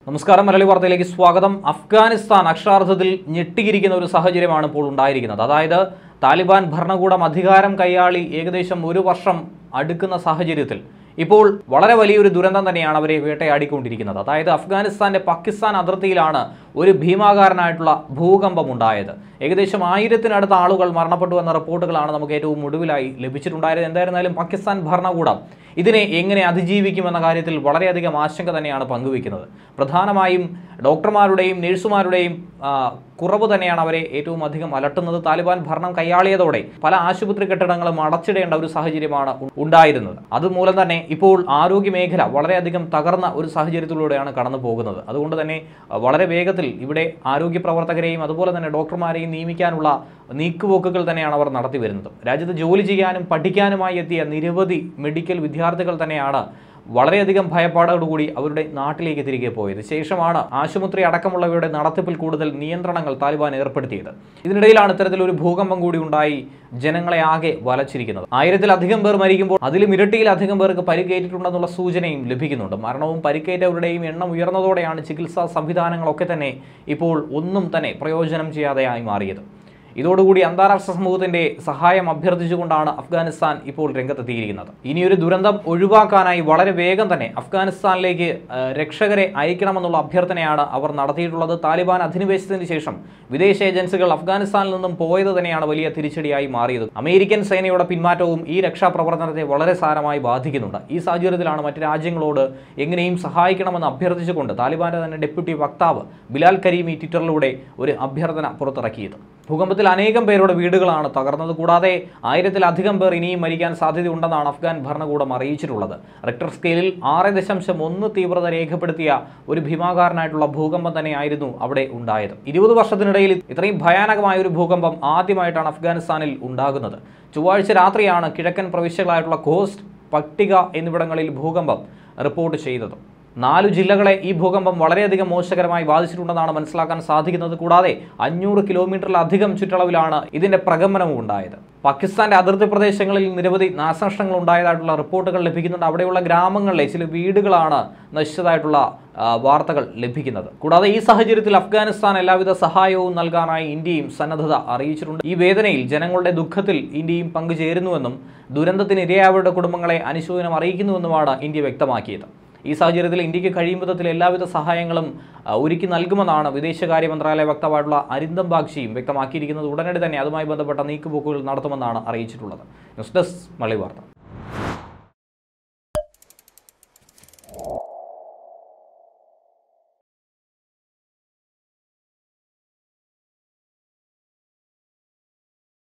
നമസ്കാരം മലയാളി വാർത്തയിലേക്ക് സ്വാഗതം അഫ്ഗാനിസ്ഥാൻ അക്ഷരാർത്ഥത്തിൽ ഞെട്ടിയിരിക്കുന്ന ഒരു സാഹചര്യമാണ് ഇപ്പോൾ ഉണ്ടായിരിക്കുന്നത് അതായത് താലിബാൻ ഭരണകൂടം അധികാരം കൈയാളി ഏകദേശം ഒരു വർഷം അടുക്കുന്ന സാഹചര്യത്തിൽ ഇപ്പോൾ വളരെ വലിയൊരു ദുരന്തം തന്നെയാണ് അവരെ വേട്ടയാടിക്കൊണ്ടിരിക്കുന്നത് അതായത് അഫ്ഗാനിസ്ഥാന്റെ പാകിസ്ഥാൻ അതിർത്തിയിലാണ് ഒരു ഭീമാകാരനായിട്ടുള്ള ഭൂകമ്പം ഉണ്ടായത് ഏകദേശം ആയിരത്തിനടുത്ത ആളുകൾ മരണപ്പെട്ടു എന്ന റിപ്പോർട്ടുകളാണ് നമുക്ക് ഏറ്റവും ഒടുവിലായി ലഭിച്ചിട്ടുണ്ടായത് എന്തായിരുന്നാലും പാകിസ്ഥാൻ ഭരണകൂടം ഇതിനെ എങ്ങനെ അതിജീവിക്കുമെന്ന കാര്യത്തിൽ വളരെയധികം ആശങ്ക തന്നെയാണ് പങ്കുവയ്ക്കുന്നത് പ്രധാനമായും ഡോക്ടർമാരുടെയും നഴ്സുമാരുടെയും ആ, കുറവ് തന്നെയാണ് അവരെ ഏറ്റവും അധികം അലട്ടുന്നത് താലിബാൻ ഭരണം കൈയാളിയതോടെ പല ആശുപത്രി കെട്ടിടങ്ങളും അടച്ചിടേണ്ട ഒരു സാഹചര്യമാണ് ഉ- ഉണ്ടായിരുന്നത് അതുമൂലം തന്നെ ഇപ്പോൾ ആരോഗ്യ മേഖല വളരെയധികം തകർന്ന ഒരു സാഹചര്യത്തിലൂടെയാണ് കടന്നു പോകുന്നത് അതുകൊണ്ട് തന്നെ ആ, വളരെ വേഗത്തിൽ ഇവിടെ ആരോഗ്യ പ്രവർത്തകരെയും അതുപോലെ തന്നെ ഡോക്ടർമാരെയും നിയമിക്കാനുള്ള നീക്കുപോക്കുകൾ തന്നെയാണ് അവർ നടത്തി വരുന്നത് രാജ്യത്ത് ജോലി ചെയ്യാനും പഠിക്കാനുമായി എത്തിയ നിരവധി മെഡിക്കൽ വിദ്യാർത്ഥികൾ തന്നെയാണ് വളരെയധികം ഭയപ്പാടോടുകൂടി അവരുടെ നാട്ടിലേക്ക് തിരികെ പോയത് ശേഷമാണ് ആശുപത്രി അടക്കമുള്ളവയുടെ നടത്തിപ്പിൽ കൂടുതൽ നിയന്ത്രണങ്ങൾ താലിബാൻ ഏർപ്പെടുത്തിയത് ഇതിനിടയിലാണ് ഇത്തരത്തിലൊരു ഭൂകമ്പം കൂടി ഉണ്ടായി ജനങ്ങളെ ആകെ വലച്ചിരിക്കുന്നത് ആയിരത്തിലധികം പേർ മരിക്കുമ്പോൾ അതിലും ഇരട്ടിയിലധികം പേർക്ക് പരിക്കേറ്റിട്ടുണ്ടെന്നുള്ള സൂചനയും ലഭിക്കുന്നുണ്ട് മരണവും പരിക്കേറ്റവരുടെയും എണ്ണം ഉയർന്നതോടെയാണ് ചികിത്സാ സംവിധാനങ്ങളൊക്കെ തന്നെ ഇപ്പോൾ ഒന്നും തന്നെ പ്രയോജനം ചെയ്യാതെയായി മാറിയത് ഇതോടുകൂടി അന്താരാഷ്ട്ര സമൂഹത്തിന്റെ സഹായം അഭ്യർത്ഥിച്ചുകൊണ്ടാണ് അഫ്ഗാനിസ്ഥാൻ ഇപ്പോൾ രംഗത്തെത്തിയിരിക്കുന്നത് ഇനിയൊരു ദുരന്തം ഒഴിവാക്കാനായി വളരെ വേഗം തന്നെ അഫ്ഗാനിസ്ഥാനിലേക്ക് ആ, രക്ഷകരെ അയക്കണമെന്നുള്ള അഭ്യർത്ഥനയാണ് അവർ നടത്തിയിട്ടുള്ളത് താലിബാൻ അധിനിവേശത്തിന് ശേഷം വിദേശ ഏജൻസികൾ അഫ്ഗാനിസ്ഥാനിൽ നിന്നും പോയത് തന്നെയാണ് വലിയ തിരിച്ചടിയായി മാറിയത് അമേരിക്കൻ സേനയുടെ പിന്മാറ്റവും ഈ രക്ഷാപ്രവർത്തനത്തെ വളരെ സാരമായി ബാധിക്കുന്നുണ്ട് ഈ സാഹചര്യത്തിലാണ് മറ്റ് രാജ്യങ്ങളോട് എങ്ങനെയും സഹായിക്കണമെന്ന് അഭ്യർത്ഥിച്ചുകൊണ്ട് താലിബാന്റെ തന്നെ ഡെപ്യൂട്ടി വക്താവ് ബിലാൽ കരീമി ട്വിറ്ററിലൂടെ ഒരു അഭ്യർത്ഥന പുറത്തിറക്കിയത് ഭൂകമ്പത്തിൽ അനേകം പേരുടെ വീടുകളാണ് തകർന്നത് കൂടാതെ ആയിരത്തിലധികം പേർ ഇനിയും മരിക്കാൻ സാധ്യതയുണ്ടെന്നാണ് അഫ്ഗാൻ ഭരണകൂടം അറിയിച്ചിട്ടുള്ളത് റിക്ടർ സ്കെയിലിൽ ആറ് ദശാംശം ഒന്ന് തീവ്രത രേഖപ്പെടുത്തിയ ഒരു ഭീമാകാരനായിട്ടുള്ള ഭൂകമ്പം തന്നെയായിരുന്നു അവിടെ ഉണ്ടായത് ഇരുപത് വർഷത്തിനിടയിൽ ഇത്രയും ഭയാനകമായ ഒരു ഭൂകമ്പം ആദ്യമായിട്ടാണ് അഫ്ഗാനിസ്ഥാനിൽ ഉണ്ടാകുന്നത് ചൊവ്വാഴ്ച രാത്രിയാണ് കിഴക്കൻ പ്രവിശ്യകളായിട്ടുള്ള കോസ്റ്റ് പട്ടിക എന്നിവിടങ്ങളിൽ ഭൂകമ്പം റിപ്പോർട്ട് ചെയ്തത് നാലു ജില്ലകളെ ഈ ഭൂകമ്പം വളരെയധികം മോശകരമായി ബാധിച്ചിട്ടുണ്ടെന്നാണ് മനസ്സിലാക്കാൻ സാധിക്കുന്നത് കൂടാതെ അഞ്ഞൂറ് കിലോമീറ്ററിലധികം ചുറ്റളവിലാണ് ഇതിന്റെ പ്രകമ്പനവും ഉണ്ടായത് പാകിസ്ഥാന്റെ അതിർത്തി പ്രദേശങ്ങളിൽ നിരവധി നാശനഷ്ടങ്ങൾ ഉണ്ടായതായിട്ടുള്ള റിപ്പോർട്ടുകൾ ലഭിക്കുന്നുണ്ട് അവിടെയുള്ള ഗ്രാമങ്ങളിലെ ചില വീടുകളാണ് നശിച്ചതായിട്ടുള്ള ആ, വാർത്തകൾ ലഭിക്കുന്നത് കൂടാതെ ഈ സാഹചര്യത്തിൽ അഫ്ഗാനിസ്ഥാൻ എല്ലാവിധ സഹായവും നൽകാനായി ഇന്ത്യയും സന്നദ്ധത അറിയിച്ചിട്ടുണ്ട് ഈ വേദനയിൽ ജനങ്ങളുടെ ദുഃഖത്തിൽ ഇന്ത്യയും പങ്കുചേരുന്നുവെന്നും ദുരന്തത്തിന് ഇരയായവരുടെ കുടുംബങ്ങളെ അനുശോചനം അറിയിക്കുന്നുവെന്നുമാണ് ഇന്ത്യ വ്യക്തമാക്കിയത് ഈ സാഹചര്യത്തിൽ ഇന്ത്യക്ക് കഴിയും വിധത്തിൽ എല്ലാവിധ സഹായങ്ങളും ആ, ഒരുക്കി നൽകുമെന്നാണ് വിദേശകാര്യ മന്ത്രാലയ വക്താവായിട്ടുള്ള അരിന്ദം ബാഗ്ചിയും വ്യക്തമാക്കിയിരിക്കുന്നത് ഉടനടി തന്നെ അതുമായി ബന്ധപ്പെട്ട നീക്കുപോക്കുകൾ നടത്തുമെന്നാണ് അറിയിച്ചിട്ടുള്ളത് ന്യൂസ് ഡെസ്ക് മള്ളി വാർത്ത